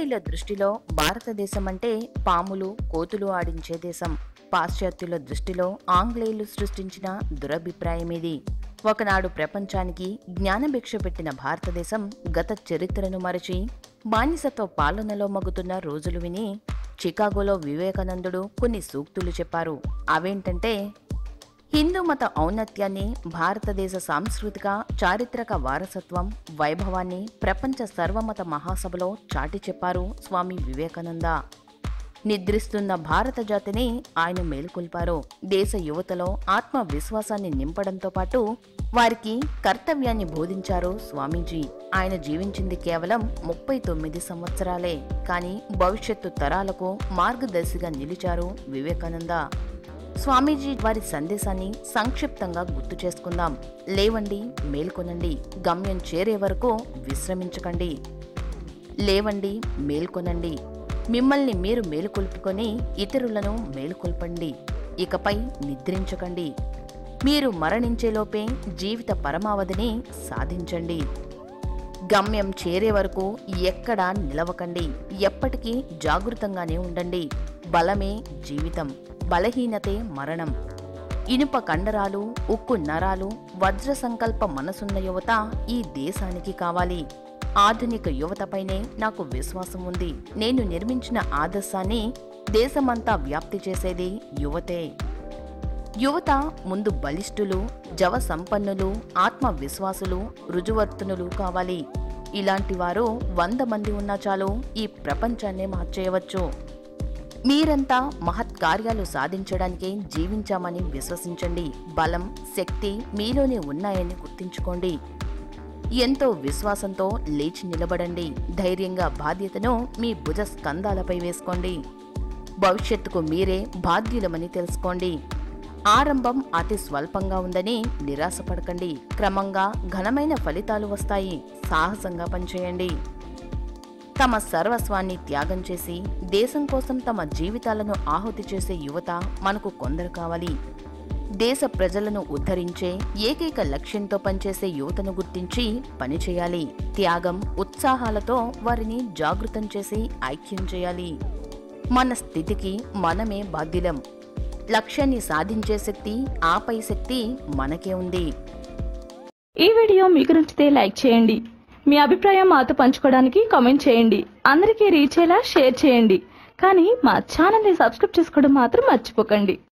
భారతీయుల దృష్టిలో భారతదేశం అంటే పాములు కోతులు ఆడించే దేశం పాశ్చాత్యుల దృష్టిలో ఆంగ్లేయులు సృష్టించిన దురభిప్రాయం ఇది ఒకనాడు ప్రపంచానికి జ్ఞానభిక్ష పెట్టిన భారతదేశం గత చరిత్రను మరచి బానిసతో పాలనలో మగ్గుతున్న రోజులు విని చికాగోలో వివేకానందుడు కొన్ని సూక్తులు చెప్పారు అవేంటంటే హిందూ మత ఔన్నత్యాన్ని భారతదేశ సాంస్కృతిక చారిత్రక వారసత్వం వైభవాన్ని ప్రపంచ సర్వమత మహాసభలో చాటి చెప్పారు స్వామి వివేకానంద నిద్రిస్తున్న భారత జాతిని ఆయన మేలుకొల్పారు దేశ యువతలో ఆత్మవిశ్వాసాన్ని నింపడంతో పాటు వారికి కర్తవ్యాన్ని బోధించారు స్వామీజీ ఆయన జీవించింది కేవలం ముప్పై తొమ్మిది సంవత్సరాలే కానీ భవిష్యత్తు తరాలకు మార్గదర్శిగా నిలిచారు వివేకానంద స్వామీజీ వారి సందేశాన్ని సంక్షిప్తంగా గుర్తు చేసుకుందాం లేవండి మేల్కొనండి గమ్యం చేరే వరకు విశ్రమించకండి లేవండి మేల్కొనండి మిమ్మల్ని మీరు మేలుకొల్పుకొని ఇతరులను మేలుకొల్పండి ఇకపై నిద్రించకండి మీరు మరణించేలోపే జీవిత పరమావధిని సాధించండి గమ్యం చేరే వరకు ఎక్కడా నిలవకండి ఎప్పటికీ జాగృతంగానే ఉండండి బలమే జీవితం బలహీనతే మరణం ఇనుప కండరాలు ఉక్కు నరాలు వజ్ర సంకల్ప మనసున్న యువత ఈ దేశానికి కావాలి ఆధునిక యువతపైనే నాకు విశ్వాసం ఉంది నేను నిర్మించిన ఆదర్శాన్ని దేశమంతా వ్యాప్తి చేసేది యువతే యువత ముందు బలిష్ఠులు జవ సంపన్నులు ఆత్మవిశ్వాసులు రుజువర్తనులు కావాలి ఇలాంటి వారు వంద మంది ఉన్నా చాలు ఈ ప్రపంచాన్నే మార్చేయవచ్చు మీరంతా మహత్ కార్యాలు సాధించడానికే జీవించామని విశ్వసించండి బలం శక్తి మీలోనే ఉన్నాయని గుర్తుంచుకోండి ఎంతో విశ్వాసంతో లేచి నిలబడండి ధైర్యంగా బాధ్యతను మీ భుజ స్కంధాలపై వేసుకోండి భవిష్యత్తుకు మీరే బాధ్యులమని తెలుసుకోండి ఆరంభం అతి స్వల్పంగా ఉందని నిరాశపడకండి క్రమంగా ఘనమైన ఫలితాలు వస్తాయి సాహసంగా పనిచేయండి తమ సర్వస్వాన్ని త్యాగం చేసి దేశం కోసం తమ జీవితాలను ఆహుతి చేసే యువత మనకు కొందరు కావాలి దేశ ప్రజలను ఉద్ధరించే ఏకైక లక్ష్యంతో పనిచేసే యువతను గుర్తించి పనిచేయాలి త్యాగం ఉత్సాహాలతో వారిని జాగృతం చేసి ఐక్యం చేయాలి మన స్థితికి మనమే బాధ్యులం లక్ష్యాన్ని సాధించే శక్తి ఆపై శక్తి మనకే ఉంది ఈ వీడియో మీకు నచ్చితే లైక్ చేయండి మీ అభిప్రాయం మాతో పంచుకోవడానికి కామెంట్ చేయండి అందరికీ రీచ్ అయ్యేలా షేర్ చేయండి కానీ మా ఛానల్ని సబ్స్క్రైబ్ చేసుకోవడం మాత్రం మర్చిపోకండి